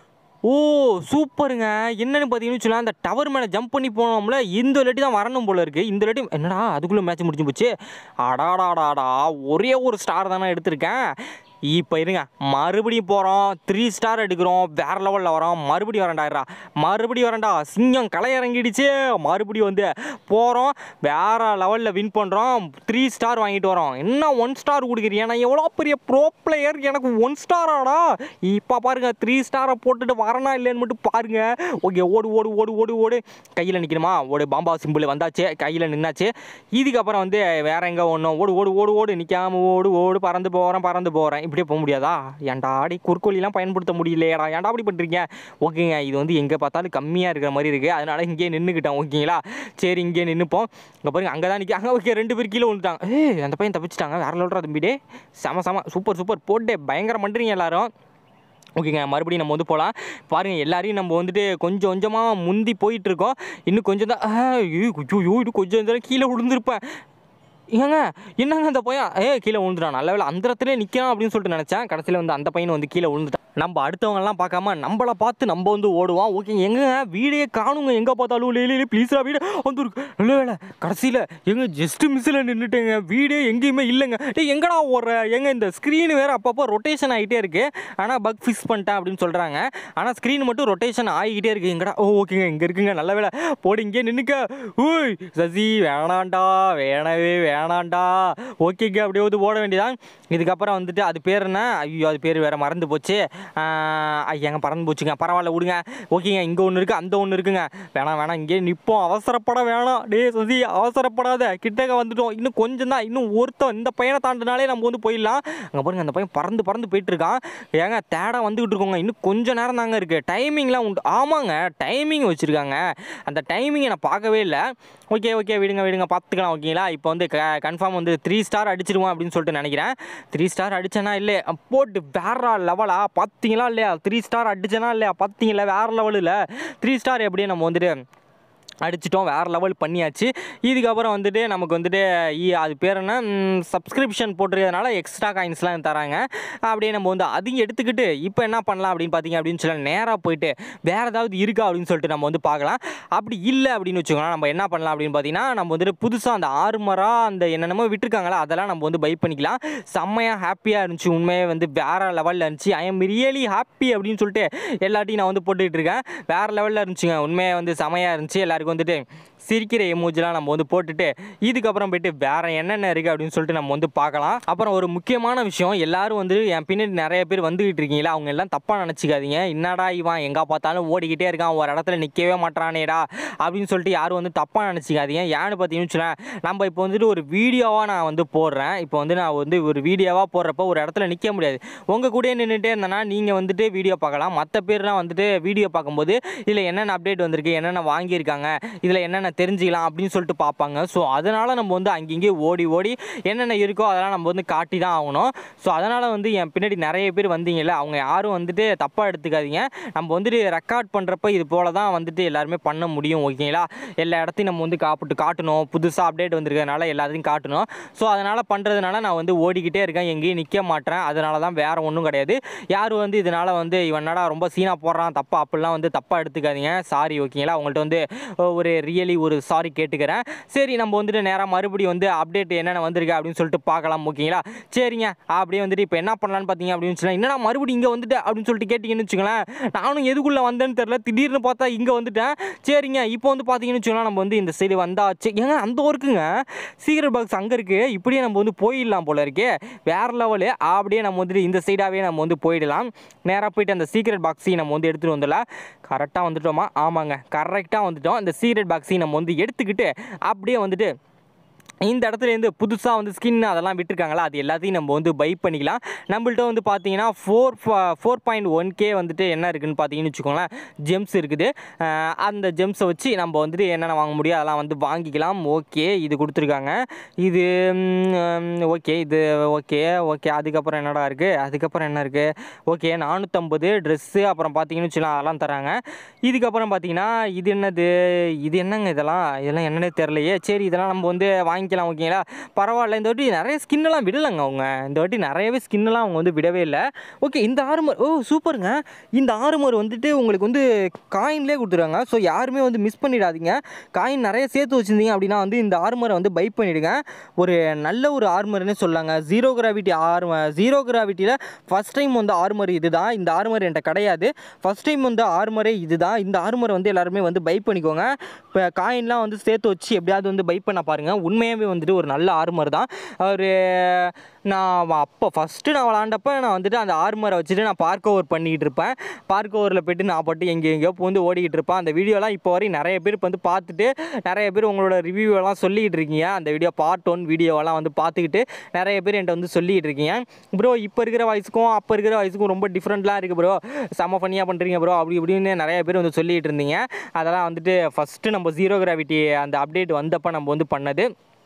ஓ சூப்பருங்க என்னன்னு பார்த்தீங்கன்னு வச்சுக்கலாம் அந்த டவர் மேலே ஜம்ப் பண்ணி போனோம்ல இந்த வாட்டி தான் வரணும் போல இருக்குது இந்த வாட்டி என்னடா அதுக்குள்ளே மேட்ச் முடிஞ்சு போச்சு அடாடாடாடா ஒரே ஒரு ஸ்டார் தானே எடுத்திருக்கேன் இப்போ இருங்க மறுபடியும் போகிறோம் த்ரீ ஸ்டார் எடுக்கிறோம் வேறு லெவலில் வரோம் மறுபடியும் வரேன்டாயிரா மறுபடியும் வரேன்டா சிங்கம் களை இறங்கிடுச்சு மறுபடியும் வந்து போகிறோம் வேறு லெவலில் வின் பண்ணுறோம் த்ரீ ஸ்டார் வாங்கிட்டு வரோம் என்ன ஒன் ஸ்டார் கொடுக்குறீங்க நான் எவ்வளோ பெரிய ப்ரோ பிளேயர் எனக்கு ஒன் ஸ்டாராடா இப்போ பாருங்க த்ரீ ஸ்டாரை போட்டுட்டு வரனா இல்லைன்னு மட்டும் பாருங்க ஓகே ஓடு ஓடு ஓடு ஓடு ஓடு கையில் நிற்கணுமா ஓடு பாம்பா சிம்பிள் வந்தாச்சு கையில் நின்னாச்சு இதுக்கப்புறம் வந்து வேற எங்கே ஒன்றும் ஓடு ஓடு ஓடு ஓடு நிற்காம ஓடு ஓடு பறந்து போகிறேன் பறந்து போகிறேன் இப்படியே போக முடியாதா ஏன்டா அடி குறுக்கோலிலாம் பயன்படுத்த முடியலையேடா ஏன்டா அப்படி பண்ணுறீங்க ஓகேங்க இது வந்து எங்கே பார்த்தாலும் கம்மியாக இருக்கிற மாதிரி இருக்குது அதனால இங்கேயே நின்றுக்கிட்டேன் ஓகேங்களா சரி இங்கேயே நின்றுப்போம் இங்கே பாருங்க அங்கே தான் நிற்க அங்கே ஓகே ரெண்டு பேர் கீழே விழுந்துட்டாங்க ஏய் அந்த பையன் தப்பிச்சிட்டாங்க வேற லோட்ரா தம்பிடே செம செம சூப்பர் சூப்பர் போட்டே பயங்கரம் பண்ணுறீங்க எல்லாரும் ஓகேங்க மறுபடியும் நம்ம வந்து போகலாம் பாருங்கள் எல்லாரையும் நம்ம வந்துட்டு கொஞ்சம் கொஞ்சமாக முந்தி போயிட்டு இருக்கோம் இன்னும் கொஞ்சம் தான் ஐயோ ஐயோ, இது கொஞ்சம் தான் கீழே விழுந்திருப்பேன் ஏங்க என்னங்க அந்த பையன் ஏ கீழே விழுந்துட்டான் நல்ல வேலை அந்த இடத்துல நிற்கிறான் அப்படின்னு சொல்லிட்டு நினச்சேன் கடைசியில் வந்து அந்த பையன் வந்து கீழே விழுந்துட்டான் நம்ம அடுத்தவங்கலாம் பார்க்காம நம்மளை பார்த்து நம்ம வந்து ஓடுவோம் ஓகே எங்க வீடே காணுங்க எங்கே பார்த்தாலும் லே ப்ளீஸ்ரா வீடு வந்து நல்ல வேலை கடைசியில் எங்க ஜஸ்ட் மிஸ்ஸில் நின்றுட்டேங்க வீடே எங்கேயுமே இல்லைங்க டேய் எங்கடா ஓடுற எங்க இந்த ஸ்க்ரீன் வேறு அப்பப்போ ரொட்டேஷன் ஆகிட்டே இருக்கு ஆனால் பக் ஃபிக்ஸ் பண்ணிட்டேன் அப்படின்னு சொல்கிறாங்க ஆனால் ஸ்க்ரீன் மட்டும் ரொட்டேஷன் ஆகிக்கிட்டே இருக்கு எங்கடா ஓ ஓகேங்க இங்கே இருக்குங்க நல்ல வேலை போடு இங்கே நின்னுக்க ஊய் சசி வேணாண்டா வேணவே வேணாண்டா ஓகேங்க அப்படியே வந்து ஓட வேண்டியதான் இதுக்கப்புறம் வந்துட்டு அது பேர் என்ன ஐயோ அது பேர் வேற மறந்து போச்சு ஆஹ், ஐயாங்க பறந்து போச்சுங்க பரவாயில்ல விடுங்க ஓகேங்க இங்கே ஒன்று இருக்குது அந்த ஒன்று இருக்குங்க வேணாம் வேணாம் இங்கே நிற்போம் அவசரப்பட வேணாம் டே சசி அவசரப்படாத கிட்டக்க வந்துட்டோம் இன்னும் கொஞ்சம் தான் இன்னும் ஒருத்தன் இந்த பையனை தாண்டினாலே நம்ம வந்து போயிடலாம் அங்கே பாருங்க அந்த பையன் பறந்து பறந்து போயிட்டு இருக்கான் ஏங்க தேடா வந்துக்கிட்டு இருக்கோங்க இன்னும் கொஞ்சம் நேரம் தாங்க இருக்குது டைமிங்லாம் உண்டு ஆமாங்க டைமிங் வச்சுருக்காங்க அந்த டைமிங்கை நான் பார்க்கவே இல்லை ஓகே ஓகே விடுங்க விடுங்க பார்த்துக்கலாம் ஓகேங்களா இப்போ வந்து க கன்ஃபார்ம் வந்து த்ரீ ஸ்டார் அடிச்சிருவோம் அப்படின்னு சொல்லிட்டு நினைக்கிறேன் த்ரீ ஸ்டார் அடிச்சேனா இல்லையே போட்டு வேற லெவலா பார்த்தீங்களா இல்லையா த்ரீ ஸ்டார் அடிச்சேனா இல்லையா பார்த்தீங்களா வேற லெவலில் த்ரீ ஸ்டார் எப்படியே நம்ம வந்துட்டு அடிச்சிட்டோம் வேறு லெவல் பண்ணியாச்சு இதுக்கப்புறம் வந்துட்டு நமக்கு வந்துட்டு இ- அது பேர் என்ன சப்ஸ்கிரிப்ஷன் போட்டிருக்கிறதுனால எக்ஸ்ட்ரா காயின்ஸ்லாம் தராங்க அப்படியே நம்ம வந்து அதையும் எடுத்துக்கிட்டு இப்போ என்ன பண்ணலாம் அப்படின்னு பார்த்தீங்க அப்படின்னு சொல்லி நேராக போயிட்டு வேறு ஏதாவது இருக்கா அப்படின்னு சொல்லிட்டு நம்ம வந்து பார்க்கலாம் அப்படி இல்லை அப்படின்னு வச்சுக்கோங்களேன் நம்ம என்ன பண்ணலாம் அப்படின்னு பார்த்தீங்கன்னா நம்ம வந்துட்டு புதுசாக அந்த ஆறுமரா அந்த என்னென்னமோ விட்டுருக்காங்களா அதெல்லாம் நம்ம வந்து பை பண்ணிக்கலாம் செம்மையாக ஹாப்பியாக இருந்துச்சு உண்மையே வந்து வேறு லெவலில் இருந்துச்சு ஐ எம் ரியலி ஹாப்பி அப்படின்னு சொல்லிட்டு எல்லாத்தையும் நான் வந்து போட்டுக்கிட்டு இருக்கேன் வேறு லெவலில் இருந்துச்சுங்க உண்மையை வந்து செமையாக இருந்துச்சு எல்லாருக்கும் வந்துட்டு சிரிக்கிற எமோஜிலாம் நம்ம வந்து போட்டுட்டு இதுக்கப்புறம் போயிட்டு வேற என்னென்ன இருக்குது அப்படின்னு சொல்லிட்டு நம்ம வந்து பார்க்கலாம் அப்புறம் ஒரு முக்கியமான விஷயம் எல்லாரும் வந்து என் பின்னாடி நிறைய பேர் வந்துகிட்டு இருக்கீங்களா அவங்க எல்லாம் தப்பாக நினச்சிக்காதீங்க என்னடா இவன் எங்கே பார்த்தாலும் ஓடிக்கிட்டே இருக்கான் ஒரு இடத்துல நிற்கவே மாட்டானேடா அப்படின்னு சொல்லிட்டு யாரும் வந்து தப்பாக நினச்சிக்காதீங்க ஏன்னு பார்த்தீங்கன்னு வச்சுக்கோங்களேன், நம்ம இப்போ வந்துட்டு ஒரு வீடியோவாக நான் வந்து போடுறேன் இப்போ வந்து நான் வந்து ஒரு வீடியோவாக போடுறப்போ ஒரு இடத்துல நிற்க முடியாது உங்கள் கூடயே நின்றுட்டே இருந்தேன்னா நீங்கள் வந்துட்டு வீடியோ பார்க்கலாம் மற்ற பேர்லாம் வந்துட்டு வீடியோ பார்க்கும்போது இதில் என்னென்ன அப்டேட் வந்திருக்கு என்னென்ன வாங்கியிருக்காங்க இதில் என்னென்ன தெரிஞ்சுக்கலாம் அப்படின்னு சொல்லிட்டு பார்ப்பாங்க ஸோ அதனால் நம்ம வந்து அங்கங்கே ஓடி ஓடி என்னென்ன இருக்கோ அதெல்லாம் நம்ம வந்து காட்டி தான் ஆகணும் ஸோ அதனால் வந்து என் பின்னாடி நிறைய பேர் வந்தீங்கல்ல அவங்க யாரும் வந்துட்டு தப்பாக எடுத்துக்காதீங்க நம்ம வந்துட்டு ரெக்கார்ட் பண்ணுறப்ப இது போல தான் வந்துட்டு எல்லாருமே பண்ண முடியும் ஓகேங்களா எல்லா இடத்தையும் நம்ம வந்து காப்பிட்டு காட்டணும் புதுசாக அப்டேட் வந்திருக்கிறதுனால எல்லாத்தையும் காட்டணும் ஸோ அதனால் பண்ணுறதுனால நான் வந்து ஓடிக்கிட்டே இருக்கேன் எங்கேயும் நிற்க மாட்டேன் அதனால தான் வேறு ஒன்றும் கிடையாது யார் வந்து இதனால் வந்து இவனடா ரொம்ப சீனாக போடுறான் தப்பா அப்படிலாம் வந்து தப்பாக எடுத்துக்காதீங்க சாரி ஓகேங்களா உங்கள்கிட்ட வந்து அஹ், ஒரு ரியலி ஒரு சாரி கேட்டுக்கிறேன் சரி நம்ம வந்துட்டு நேராக மறுபடியும் வந்து அப்டேட் என்னென்ன வந்திருக்கு அப்படின்னு சொல்லிட்டு பார்க்கலாம் ஓகேங்களா சரிங்க அப்படியே வந்துட்டு இப்போ என்ன பண்ணலான்னு பார்த்தீங்க அப்படின்னு சொன்னால் என்னடா மறுபடியும் இங்கே வந்துட்டு அப்படின்னு சொல்லிட்டு கேட்டிங்கன்னு வச்சுங்களேன் நானும் எதுக்குள்ளே வந்தேன்னு தெரில திடீர்னு பார்த்தா இங்கே வந்துட்டேன் சரிங்க இப்போ வந்து பார்த்தீங்கன்னு வச்சுக்கலாம் நம்ம வந்து இந்த சைடு வந்தாச்சு ஏங்க அந்த ஒர்க்குங்க சீக்கிரம் பாக்ஸ் அங்கே இருக்குது இப்படியே நம்ம வந்து போயிடலாம் போல இருக்கே வேறு லெவலு அப்படியே நம்ம வந்துட்டு இந்த சைடாகவே நம்ம வந்து போயிடலாம் நேராக போயிட்டு அந்த சீக்ரெட் பாக்ஸையும் நம்ம வந்து எடுத்துகிட்டு வந்துடலாம் கரெக்டாக வந்துட்டோமா ஆமாங்க கரெக்டாக வந்துட்டோம் அந்த சீக்ரெட் பாக்ஸையும் நம்ம வந்து எடுத்துக்கிட்டு அப்படியே வந்துட்டு இந்த இடத்துலேருந்து புதுசாக வந்து ஸ்கின் அதெல்லாம் விட்டுருக்காங்களா அது எல்லாத்தையும் நம்ம வந்து பை பண்ணிக்கலாம் நம்மள்ட்ட வந்து பார்த்தீங்கன்னா four four point one K வந்துட்டு என்ன இருக்குன்னு பார்த்தீங்கன்னு வச்சுக்கோங்களேன் ஜெம்ஸ் இருக்குது அஹ் அந்த ஜெம்ஸை வச்சு நம்ம வந்துட்டு என்னென்ன வாங்க முடியும் அதெல்லாம் வந்து வாங்கிக்கலாம் ஓகே இது கொடுத்துருக்காங்க இது ஓகே இது ஓகே ஓகே அதுக்கப்புறம் என்னடா இருக்குது அதுக்கப்புறம் என்ன இருக்குது ஓகே நானூற்றம்பது ட்ரெஸ்ஸு அப்புறம் பார்த்தீங்கன்னு வச்சுக்கலாம் அதெல்லாம் தராங்க இதுக்கப்புறம் பார்த்தீங்கன்னா இது என்னது இது என்னங்க இதெல்லாம் இதெல்லாம் என்னன்னே தெரிலையே சரி இதெல்லாம் நம்ம வந்து வாங்கிக்கலாம் ஓகேங்களா பரவாயில்ல இந்த வாட்டி நிறைய ஸ்கின்னெல்லாம் விடலைங்க அவங்க இந்த வாட்டி நிறையவே ஸ்கின்னெல்லாம் அவங்க வந்து விடவே இல்லை ஓகே இந்த ஆறுமர் ஓ சூப்பருங்க இந்த ஆறுமர் வந்துட்டு உங்களுக்கு வந்து காயின்லேயே கொடுத்துருவாங்க ஸோ யாருமே வந்து மிஸ் பண்ணிடாதீங்க காயின் நிறைய சேர்த்து வச்சுருந்தீங்க அப்படின்னா வந்து இந்த ஆர்மரை வந்து பை பண்ணிவிடுங்க ஒரு நல்ல ஒரு ஆர்மர்னே சொல்லாங்க ஜீரோ கிராவிட்டி ஆர்மர் ஜீரோ கிராவிட்டியில் ஃபஸ்ட் டைம் வந்து ஆர்மர் இதுதான் இந்த ஆர்மர் என்கிட்ட கிடையாது ஃபஸ்ட் டைம் வந்து ஆர்மரே இதுதான் இந்த ஆர்மர் வந்து எல்லாருமே வந்து பை பண்ணிக்கோங்க இப்போ காயின்லாம் வந்து சேர்த்து வச்சு எப்படியாவது வந்து பை பண்ண பாருங்கள் உண்மையாகவே வந்துட்டு ஒரு நல்ல ஆர்மர் தான் ஒரு நான் அப்போ ஃபஸ்ட்டு நான் விளாண்டப்ப நான் வந்துட்டு அந்த ஆர்மரை வச்சுட்டு நான் பார்க் ஓவர் பண்ணிக்கிட்டு இருப்பேன் பார்க் ஓவரில் போயிட்டு நான் பாட்டு எங்கே எங்கேயோ வந்து ஓடிக்கிட்டு இருப்பேன் அந்த வீடியோலாம் இப்போ வரையும் நிறைய பேர் இப்போ வந்து பார்த்துட்டு நிறைய பேர் உங்களோட ரிவ்யூ எல்லாம் சொல்லிக்கிட்டு இருக்கீங்க அந்த வீடியோ பார்ட் ஒன் வீடியோவெல்லாம் வந்து பார்த்துக்கிட்டு நிறைய பேர் என்கிட்ட வந்து சொல்லிக்கிட்டு இருக்கீங்க ப்ரோ இப்போ இருக்கிற வயசுக்கும் அப்போ இருக்கிற வயசுக்கும் ரொம்ப டிஃப்ரெண்ட்லாம் இருக்குது ப்ரோ செம்ம ஃபன்னியாக பண்ணுறீங்க ப்ரோ அப்படி இப்படின்னு நிறைய பேர் வந்து சொல்லிகிட்டு இருந்தீங்க அதெல்லாம் வந்துட்டு ஃபஸ்ட்டு நம்ம ஜீரோ கிராவிட்டி அந்த அப்டேட் வந்தப்போ நம்ம வந்து பண்ணது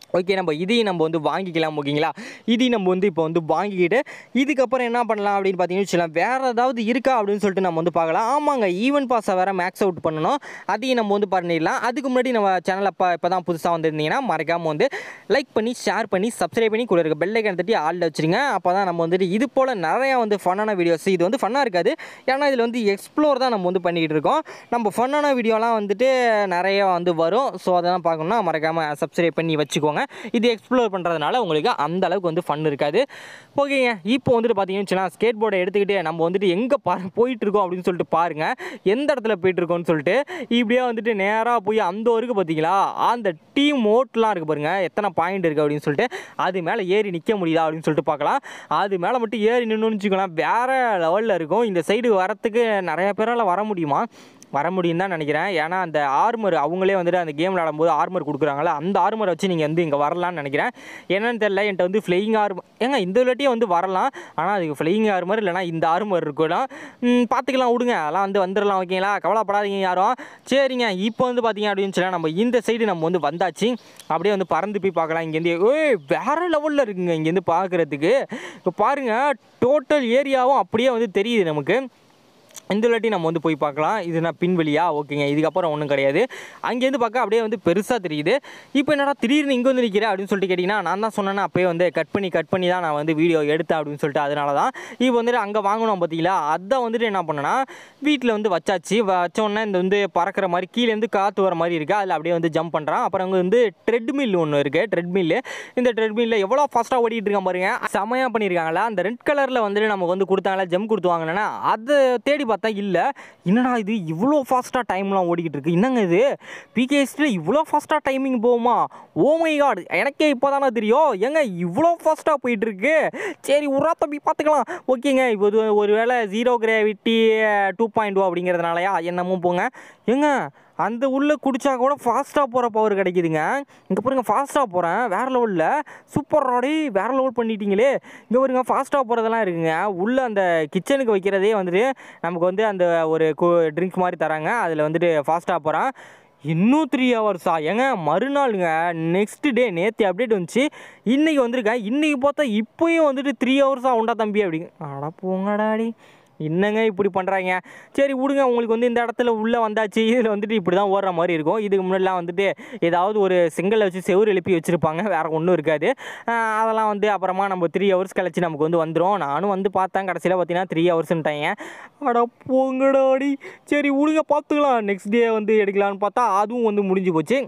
ஓகே நம்ம இதையும் நம்ம வந்து வாங்கிக்கலாம் ஓகேங்களா இதையும் நம்ம வந்து இப்போ வந்து வாங்கிக்கிட்டு இதுக்கப்புறம் என்ன பண்ணலாம் அப்படின்னு பார்த்தீங்கன்னு வச்சுக்கலாம் வேறு ஏதாவது இருக்கா அப்படின்னு சொல்லிட்டு நம்ம வந்து பார்க்கலாம் ஆமாங்க ஈவென்ட் பாஸை வேறு மேக்ஸ் அவுட் பண்ணணும் அதையும் நம்ம வந்து பண்ணிடலாம் அதுக்கு முன்னாடி நம்ம சேனல் அப்போ இப்போ தான் புதுசாக வந்திருந்தீங்கன்னா மறக்காமல் வந்து லைக் பண்ணி ஷேர் பண்ணி சப்ஸ்கிரைப் பண்ணி கூட இருக்க பெல் ஐக்கன் தட்டி ஆளில் வச்சுருங்க அப்போ தான் நம்ம வந்துட்டு இது போல் நிறையா வந்து ஃபன்னான வீடியோஸ் இது வந்து ஃபன்னாக இருக்காது ஏன்னா இதில் வந்து எக்ஸ்ப்ளோர் தான் நம்ம வந்து பண்ணிக்கிட்டு இருக்கோம் நம்ம ஃபன்னான வீடியோலாம் வந்துட்டு நிறைய வந்து வரும் ஸோ அதெல்லாம் பார்க்கணும்னா மறக்காமல் சப்ஸ்கிரைப் பண்ணி வச்சுக்கோங்க இது எக்ஸ்ப்ளோர் பண்ணுறதுனால உங்களுக்கு அந்த அளவுக்கு வந்து ஃபன் இருக்காது ஓகேங்க இப்போ வந்துட்டு பார்த்தீங்கன்னு வச்சுக்கலாம் ஸ்கேட் போர்டை எடுத்துக்கிட்டு நம்ம வந்துட்டு எங்கே பா போயிட்டு இருக்கோம் அப்படின்னு சொல்லிட்டு பாருங்கள் எந்த இடத்துல போயிட்டு இருக்கோம்னு சொல்லிட்டு இப்படியே வந்துட்டு நேராக போய் அந்த வரைக்கும் பார்த்தீங்களா அந்த டீம் மோட்லாம் இருக்குது பாருங்க எத்தனை பாயிண்ட் இருக்குது அப்படின்னு சொல்லிட்டு அது மேலே ஏறி நிற்க முடியுதா அப்படின்னு சொல்லிட்டு பார்க்கலாம் அது மேலே மட்டும் ஏறி நின்றுன்னு வச்சுக்கலாம் வேறு லெவலில் இருக்கும் இந்த சைடு வரத்துக்கு நிறைய பேரால் வர முடியுமா வர முடியும் தான் நினைக்கிறேன் ஏன்னா அந்த ஆர்மர் அவங்களே வந்துட்டு அந்த கேம் விளாடும்போது ஆர்மர் கொடுக்குறாங்களா அந்த ஆர்மரை வச்சு நீங்கள் வந்து இங்கே வரலாம்னு நினைக்கிறேன் என்னன்னு தெரியல என்கிட்ட வந்து ஃப்ளையிங் ஆர்மர் ஏங்க இந்த விளையாட்டியே வந்து வரலாம் ஆனால் அதுக்கு ஃப்ளையிங் ஆர்மர் இல்லைனா இந்த ஆர்மர் இருக்கலாம் ம், பார்த்துக்கலாம் விடுங்க அதெல்லாம் வந்து வந்துடலாம் ஓகேங்களா கவலைப்படாதீங்க யாரும் சரிங்க இப்போ வந்து பார்த்தீங்க அப்படின்னு சொல்லி நம்ம இந்த சைடு நம்ம வந்து வந்தாச்சு அப்படியே வந்து பறந்து போய் பார்க்கலாம் இங்கேருந்து ஏய் வேறு லெவலில் இருக்குங்க இங்கேருந்து பார்க்குறதுக்கு இப்போ பாருங்கள் டோட்டல் ஏரியாவும் அப்படியே வந்து தெரியுது நமக்கு இந்த வாட்டி நம்ம வந்து போய் பார்க்கலாம் இது நான் பின்வெளியா ஓகேங்க இதுக்கப்புறம் ஒன்றும் கிடையாது அங்கேருந்து பார்க்க அப்படியே வந்து பெருசாக தெரியுது இப்போ என்னடா திடீர்னு இங்கே வந்து நிற்கிறேன் அப்படின்னு சொல்லிட்டு கேட்டிங்கன்னா நான் தான் சொன்னேன்னா அப்போயே வந்து கட் பண்ணி கட் பண்ணி தான் நான் வந்து வீடியோ எடுத்தேன் அப்படின்னு சொல்லிட்டு அதனால தான் இப்போ வந்துட்டு அங்கே வாங்கணும் பார்த்தீங்களா அதை வந்துட்டு என்ன பண்ணேன்னா வீட்டில் வந்து வச்சாச்சு வச்ச உடனே இந்த வந்து பறக்கிற மாதிரி கீழேருந்து காற்று வர மாதிரி இருக்குது அதில் அப்படியே வந்து ஜம்ப் பண்ணுறான் அப்புறம் அங்கே வந்து ட்ரெட்மில் ஒன்று இருக்குது ட்ரெட்மில் இந்த ட்ரெட்மில்ல எவ்வளோ ஃபாஸ்ட்டாக ஓடிட்டு இருக்கான் பாருங்க செமையாக பண்ணியிருக்காங்களா அந்த ரெட் கலரில் வந்துட்டு நமக்கு வந்து கொடுத்தாங்களா ஜம்ப் கொடுத்து வாங்கினேன்னா அதை தேடி பார்த்தா இல்லை என்னடா இது இவ்வளோ ஃபாஸ்ட்டாக டைம்லாம் ஓடிக்கிட்டு இருக்கு என்னங்க இது பிகேஎஸ்டில் இவ்வளோ ஃபாஸ்ட்டாக டைமிங் போகுமா ஓ மை காட் எனக்கே இப்போ தானே தெரியும் ஏங்க இவ்வளோ ஃபாஸ்ட்டாக போயிட்டு இருக்கு சரி உரா தம்பி பார்த்துக்கலாம் ஓகேங்க இப்போ இது ஒரு வேளை zero gravity two point O அப்படிங்கிறதுனாலயா என்னமோ போங்க ஏங்க அந்த உள்ளே குடிச்சா கூட ஃபாஸ்ட்டாக போகிற பவர் கிடைக்குதுங்க இங்கே பாருங்க ஃபாஸ்ட்டாக போகிறேன் வேறு லெவலில் சூப்பர் ராடி வேறு லெவல் பண்ணிட்டீங்களே இங்கே பாருங்க ஃபாஸ்ட்டாக போகிறதெல்லாம் இருக்குங்க உள்ளே அந்த கிச்சனுக்கு வைக்கிறதே வந்துட்டு நமக்கு வந்து அந்த ஒரு ட்ரிங்க் மாதிரி தராங்க அதில் வந்துட்டு ஃபாஸ்ட்டாக போகிறேன் இன்னும் த்ரீ ஹவர்ஸா ஏங்க மறுநாளுங்க நெக்ஸ்ட் டே நேற்று அப்டேட் வந்துச்சு இன்றைக்கி வந்திருக்கேன் இன்றைக்கி பார்த்தா இப்போயும் வந்துட்டு த்ரீ ஹவர்ஸாக உண்டா தம்பி அப்படிங்க அட போங்கடாடி என்னங்க இப்படி பண்ணுறாங்க சரி விடுங்க உங்களுக்கு வந்து இந்த இடத்துல உள்ளே வந்தாச்சு இதில் வந்துட்டு இப்படி தான் ஓடுற மாதிரி இருக்கும் இதுக்கு முன்னாடிலாம் வந்துட்டு ஏதாவது ஒரு செங்கலை வச்சு செவுறு எழுப்பி வச்சுருப்பாங்க வேறு ஒன்றும் இருக்காது ஆஹ் அதெல்லாம் வந்து அப்புறமா நம்ம த்ரீ ஹவர்ஸ் கழிச்சு நமக்கு வந்து வந்துடும் நானும் வந்து பார்த்தேன் கடைசியில் பார்த்தீங்கன்னா த்ரீ ஹவர்ஸ்ன்ட்டாங்க அட போங்கடாடி சரி விடுங்க பார்த்துக்கலாம் நெக்ஸ்ட் டே வந்து எடுக்கலான்னு பார்த்தா அதுவும் வந்து முடிஞ்சு போச்சு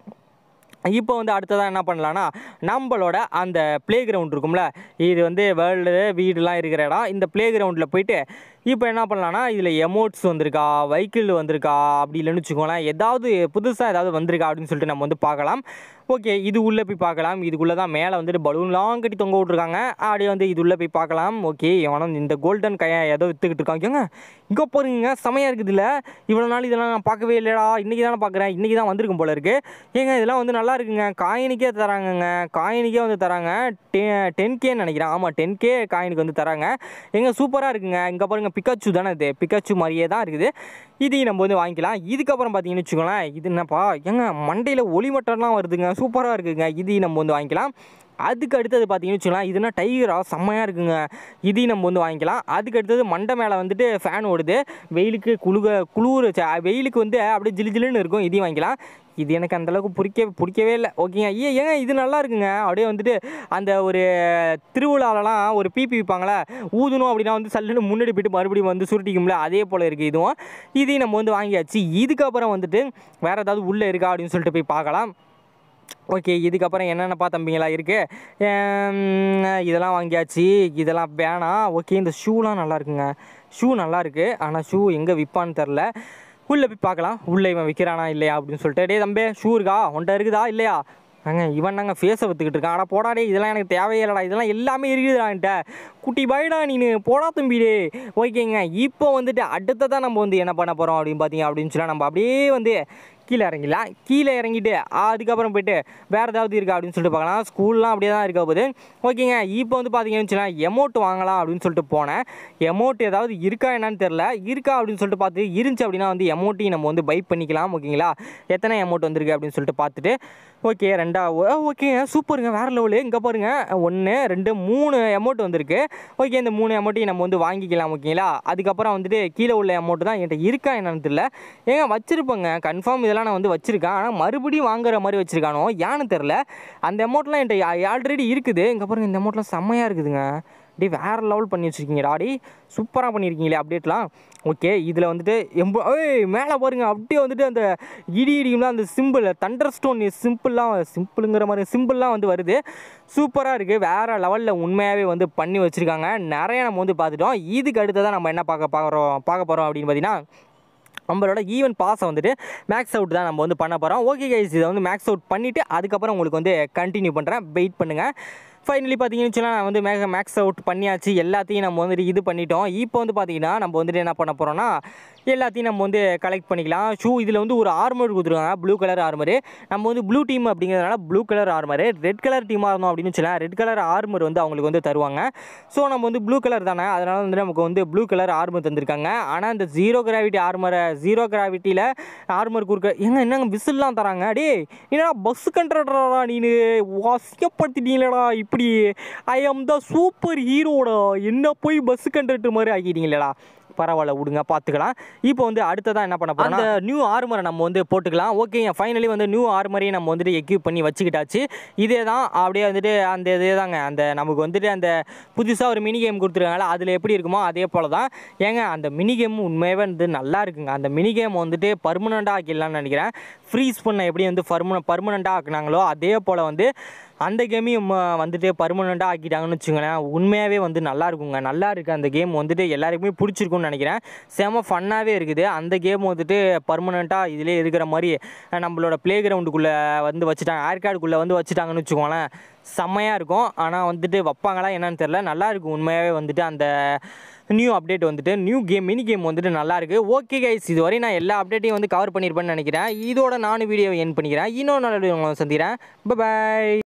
இப்போ வந்து அடுத்ததாக என்ன பண்ணலான்னா நம்மளோட அந்த ப்ளே கிரவுண்ட் இருக்கும்ல இது வந்து வேர்ல்டு வீடுலாம் இருக்கிற இடம் இந்த ப்ளே கிரவுண்டில் போயிட்டு இப்போ என்ன பண்ணலான்னா இதில் எமோட்ஸ் வந்திருக்கா வெஹிக்கிள் வந்திருக்கா அப்படி இல்லைன்னு வச்சுக்கோங்களேன் ஏதாவது புதுசாக ஏதாவது வந்திருக்கா அப்படின்னு சொல்லிட்டு நம்ம வந்து பார்க்கலாம் ஓகே இது உள்ளே போய் பார்க்கலாம் இதுக்குள்ளே தான் மேலே வந்துட்டு பலூன்லாம் கட்டி தொங்க விட்ருக்காங்க அப்படியே வந்து இது உள்ளே போய் பார்க்கலாம் ஓகே எவனும் இந்த கோல்டன் கையை ஏதோ விற்றுக்கிட்டு இருக்காங்க இங்கே பாருங்க செமையாக இருக்குது இல்லை இவ்வளோ நாள் இதெல்லாம் நான் பார்க்கவே இல்லைடா இன்றைக்கி தானே பார்க்குறேன் இன்றைக்கி தான் வந்திருக்கும் போல இருக்குது ஏங்க இதெல்லாம் வந்து நல்லா இருக்குங்க காயினுக்கே தராங்கங்க காயினுக்கே வந்து தராங்க டெ டென் கேன்னு நினைக்கிறேன் ஆமாம் டென் கே காயினுக்கு வந்து தராங்க எங்க சூப்பராக இருக்குங்க இங்கே பாருங்கள் பிக்காச்சு தானே இது பிக்காச்சு மாதிரியே தான் இருக்குது இதையும் நம்ம வந்து வாங்கிக்கலாம் இதுக்கப்புறம் பார்த்தீங்கன்னு வச்சுக்கோங்களேன் இது என்னப்பா ஏங்க மண்டையில் ஒளி மட்டம்லாம் வருதுங்க சூப்பராக இருக்குங்க இதையும் நம்ம வந்து வாங்கிக்கலாம் அதுக்கு அடுத்தது பார்த்தீங்கன்னு வச்சுக்கலாம் இதுனா டைகரா செம்மையாக இருக்குங்க இதையும் நம்ம வந்து வாங்கிக்கலாம் அதுக்கு அடுத்தது மண்டை மேலே வந்துட்டு ஃபேன் ஓடுது வெயிலுக்கு குளுக குளிர் ச- வெயிலுக்கு வந்து அப்படியே ஜிலு ஜிலுன்னு இருக்கும் இதையும் வாங்கிக்கலாம் இது எனக்கு அந்தளவுக்கு பிடிக்க பிடிக்கவே இல்லை ஓகேங்க ஐயா ஏங்க இது நல்லா இருக்குங்க அப்படியே வந்துட்டு அந்த ஒரு திருவிழாலலாம் ஒரு பீப்பி விற்பாங்களே ஊதணும் அப்படின்னா வந்து சல்லுன்னு முன்னாடி போயிட்டு மறுபடியும் வந்து சுருட்டிக்கும்ல அதே போல் இருக்குது இதுவும் இதையும் நம்ம வந்து வாங்கியாச்சு இதுக்கப்புறம் வந்துட்டு வேறு ஏதாவது உள்ளே இருக்கா அப்படின்னு சொல்லிட்டு போய் பார்க்கலாம் ஓகே இதுக்கப்புறம் என்னென்னப்பா தம்பிங்களா இருக்குது இதெல்லாம் வாங்கியாச்சு இதெல்லாம் வேணாம் ஓகே இந்த ஷூலாம் நல்லா இருக்குங்க ஷூ நல்லா இருக்கு ஆனால் ஷூ எங்கே விற்பான்னு தெரில உள்ளே போய் பார்க்கலாம் உள்ளே இவன் விற்கிறானா இல்லையா அப்படின்னு சொல்லிட்டு டேய் தம்பி ஷூ இருக்கா உன்ட்ட இருக்குதா இல்லையா அங்க இவன் நாங்கள் ஃபேஸை விற்றுக்கிட்டு இருக்கான் ஆனால் போடா டேய் இதெல்லாம் எனக்கு தேவையில்லடா இதெல்லாம் எல்லாமே இருக்குதுடான்ட்ட குட்டி பாய்டா நீனு போடா தம்பி டே ஓகேங்க இப்போ வந்துட்டு அடுத்ததான் நம்ம வந்து என்ன பண்ண போகிறோம் அப்படின்னு பார்த்தீங்க அப்படின்னு சொல்லி நம்ம அப்படியே வந்து கீழே இறங்கிடலாம் கீழே இறங்கிட்டு அதுக்கப்புறம் போயிட்டு வேறு ஏதாவது இருக்கா அப்படின்னு சொல்லிட்டு பார்க்கலாம் ஸ்கூல்லாம் அப்படியே தான் இருக்க போகுது ஓகேங்க இப்போ வந்து பார்த்தீங்கன்னு வச்சுக்கலாம் எமௌண்ட் வாங்கலாம் அப்படின்னு சொல்லிட்டு போனேன் எமௌண்ட் ஏதாவது இருக்கா என்னன்னு தெரில இருக்கா அப்படின்னு சொல்லிட்டு பார்த்து இருந்துச்சு அப்படின்னா வந்து எமௌண்ட்டையும் நம்ம வந்து பை பண்ணிக்கலாம் ஓகேங்களா எத்தனை அமௌண்ட் வந்திருக்கு அப்படின்னு சொல்லிட்டு பார்த்துட்டு ஓகே ரெண்டா ஓகேங்க சூப்பருங்க வேறு லெவலு இங்கே பாருங்கள் ஒன்று ரெண்டு மூணு அமௌண்ட் வந்திருக்கு ஓகே இந்த மூணு அமௌண்ட்டையும் நம்ம வந்து வாங்கிக்கலாம் ஓகேங்களா அதுக்கப்புறம் வந்துட்டு கீழே உள்ள அமௌண்ட் தான் என்கிட்ட இருக்கா என்னன்னு தெரியல ஏங்க வச்சுருப்பேங்க கன்ஃபார்ம் இதெல்லாம் நான் வந்து வச்சுருக்கேன் ஆனால் மறுபடியும் வாங்குற மாதிரி வச்சுருக்கானோ ஏன்னு தெரில அந்த அமௌண்ட்லாம் என்கிட்ட ஆல்ரெடி இருக்குது இங்கே பாருங்கள் இந்த அமௌண்ட்லாம் செம்மையாக இருக்குதுங்க டே வேறு லெவல் பண்ணி வச்சுருக்கீங்கடா டி சூப்பராக பண்ணியிருக்கீங்களே அப்டேட்லாம் ஓகே இதில் வந்துட்டு எம்ப ஏய் மேலே பாருங்க அப்படியே வந்துட்டு அந்த இடி இடியும்லாம் அந்த சிம்பிள் தண்டர் ஸ்டோன் சிம்பிள்லாம் சிம்பிளுங்கிற மாதிரி சிம்பிள்லாம் வந்து வருது சூப்பராக இருக்குது வேறு லெவலில் உண்மையாகவே வந்து பண்ணி வச்சுருக்காங்க நிறைய நம்ம வந்து பார்த்துட்டோம் இதுக்கு அடுத்ததான் நம்ம என்ன பார்க்க பார்க்குறோம் பார்க்க போகிறோம் அப்படின்னு பார்த்தீங்கன்னா நம்மளோட ஈவன் பாஸை வந்துட்டு மேக்ஸ் அவுட் தான் நம்ம வந்து பண்ண போகிறோம் ஓகே கைஸ் இதை வந்து மேக்ஸ் அவுட் பண்ணிவிட்டு அதுக்கப்புறம் உங்களுக்கு வந்து கண்டினியூ பண்ணுறேன் வெயிட் பண்ணுங்கள் ஃபைனலி பார்த்தீங்கன்னு வச்சுன்னா நான் வந்து மேக மேக்ஸ் அவுட் பண்ணியாச்சு எல்லாத்தையும் நம்ம வந்துட்டு இது பண்ணிட்டோம் இப்போ வந்து பார்த்தீங்கன்னா நம்ம வந்துட்டு என்ன பண்ண போகிறோம்னா எல்லாத்தையும் நம்ம வந்து கலெக்ட் பண்ணிக்கலாம் ஷூ இதில் வந்து ஒரு ஆர்மர் கொடுத்துருக்காங்க ப்ளூ கலர் ஆர்மரு நம்ம வந்து ப்ளூ டீம் அப்படிங்கிறதுனால blue colour armour red colour டீமாக இருந்தோம் அப்படின்னு வச்சுக்கலாம் ரெட் கலர் ஆர்மர் வந்து அவங்களுக்கு வந்து தருவாங்க ஸோ நம்ம வந்து ப்ளூ கலர் தானே அதனால் வந்து நமக்கு வந்து ப்ளூ கலர் ஆர்மர் தந்திருக்காங்க ஆனால் இந்த ஜீரோ கிராவிட்டி ஆர்மரை ஜீரோ கிராவிட்டியில் ஆர்மர் கொடுக்க ஏங்க என்னங்க விசில்லாம் தராங்க டே என்னடா பஸ் கண்ட்ரடரா நீனு வசியப்படுத்திட்டீங்களடா இப்படி ஐ அம் த சூப்பர் ஹீரோடா என்ன போய் பஸ் கண்ட்ரக்டர் மாதிரி ஆக்கிட்டீங்களேடா பரவாயில்ல விடுங்க பார்த்துக்கலாம் இப்போ வந்து அடுத்ததான் என்ன பண்ண போகிறோம் அந்த நியூ ஆர்மரை நம்ம வந்து போட்டுக்கலாம் ஓகேங்க ஃபைனலி வந்து நியூ ஆர்மரையும் நம்ம வந்துட்டு எக்யூப் பண்ணி வச்சுக்கிட்டாச்சு இதே தான் அப்படியே வந்துட்டு அந்த இதே தாங்க அந்த நமக்கு வந்துட்டு அந்த புதுசாக ஒரு மினி கேம் கொடுத்துருக்காங்களா அதில் எப்படி இருக்குமோ அதே போல் தான் ஏங்க அந்த மினி கேம் உண்மையாகவே வந்து நல்லா இருக்குங்க அந்த மினி கேம் வந்துட்டு பர்மனெண்ட்டாக ஆக்கிடலாம்னு நினைக்கிறேன் ஃப்ரீஸ் பண்ண எப்படி வந்து பர்மன பர்மனெண்ட்டாக ஆக்குனாங்களோ அதே போல் வந்து அந்த கேமையும் வந்துட்டு பர்மனெண்ட்டாக ஆக்கிட்டாங்கன்னு வச்சுங்களேன் உண்மையாகவே வந்து நல்லா இருக்குங்க நல்லா இருக்குது அந்த கேம் வந்துட்டு எல்லாருக்குமே பிடிச்சிருக்கும்னு நினைக்கிறேன் செம ஃபன்னாகவே இருக்குது அந்த கேம் வந்துட்டு பர்மனெண்ட்டாக இதிலே இருக்கிற மாதிரி நம்மளோட ப்ளே கிரவுண்டுக்குள்ளே வந்து வச்சுட்டாங்க ஏர்கார்டுக்குள்ளே வந்து வச்சுட்டாங்கன்னு வச்சுக்கோங்களேன் செம்மையாக இருக்கும் ஆனால் வந்துட்டு வைப்பாங்களா என்னன்னு தெரில நல்லா இருக்கும் உண்மையாகவே வந்துட்டு அந்த நியூ அப்டேட் வந்துட்டு நியூ கேம் மினி கேம் வந்துட்டு நல்லா இருக்கு ஓகே கைஸ் இதுவரை நான் எல்லா அப்டேட்டையும் வந்து கவர் பண்ணியிருப்பேன்னு நினைக்கிறேன் இதோட நானும் வீடியோ என் பண்ணிக்கிறேன் இன்னொரு நல்ல வீடியோ உங்களை சந்திக்கிறேன் பாய்